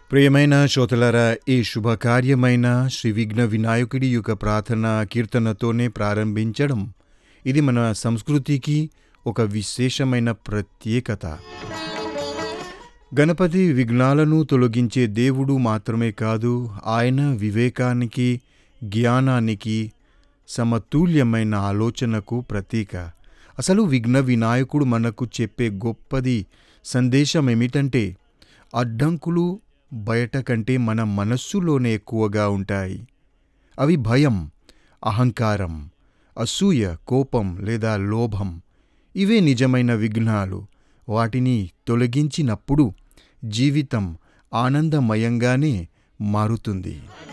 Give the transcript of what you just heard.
ప్రియమైన శ్రోతలారా ఈ శుభకార్యమైన శ్రీ విఘ్న వినాయకుడి యొక్క ప్రార్థన కీర్తనతోనే ప్రారంభించడం ఇది మన సంస్కృతికి ఒక విశేషమైన ప్రత్యేకత గణపతి విఘ్నాలను తొలగించే దేవుడు మాత్రమే కాదు ఆయన వివేకానికి జ్ఞానానికి సమతుల్యమైన ఆలోచనకు ప్రతీక అసలు విఘ్న వినాయకుడు మనకు చెప్పే గొప్పది సందేశం ఏమిటంటే అడ్డంకులు బయట కంటే మన మనస్సులోనే ఎక్కువగా ఉంటాయి అవి భయం అహంకారం అసూయ కోపం లేదా లోభం ఇవే నిజమైన విఘ్నాలు వాటిని తొలగించినప్పుడు జీవితం ఆనందమయంగానే మారుతుంది